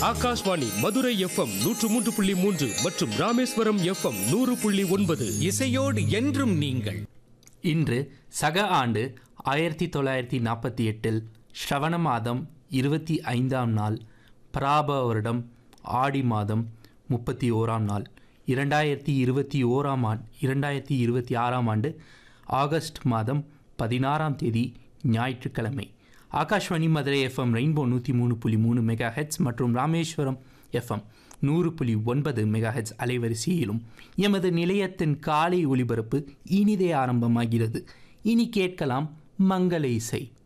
Akashvani Madurai FM நூற்று மூன்று புள்ளி மூன்று மற்றும் ராமேஸ்வரம் எஃப்எம் நூறு புள்ளி ஒன்பது இசையோடு என்றும் நீங்கள் இன்று சக ஆண்டு ஆயிரத்தி தொள்ளாயிரத்தி நாற்பத்தி எட்டில் ஸ்ரவண மாதம் இருபத்தி ஐந்தாம் நாள் பிராப வருடம் ஆடி மாதம் முப்பத்தி ஓராம் நாள் இரண்டாயிரத்தி இருபத்தி ஓராம் ஆண்டு இரண்டாயிரத்தி இருபத்தி ஆறாம் ஆண்டு ஆகஸ்ட் மாதம் பதினாறாம் தேதி ஞாயிற்றுக்கிழமை ஆகாஷ்வாணி மதுரை எஃப்எம் ரெயின்போ நூற்றி மூணு புள்ளி மூணு மெகா ஹெட்ஸ் மற்றும் ராமேஸ்வரம் எஃப்எம் நூறு புள்ளி ஒன்பது மெகா ஹெட்ஸ் அலைவரிசையிலும் எமது நிலையத்தின் காலை ஒளிபரப்பு இனிதே ஆரம்பமாகிறது இனி கேட்கலாம் மங்கள இசை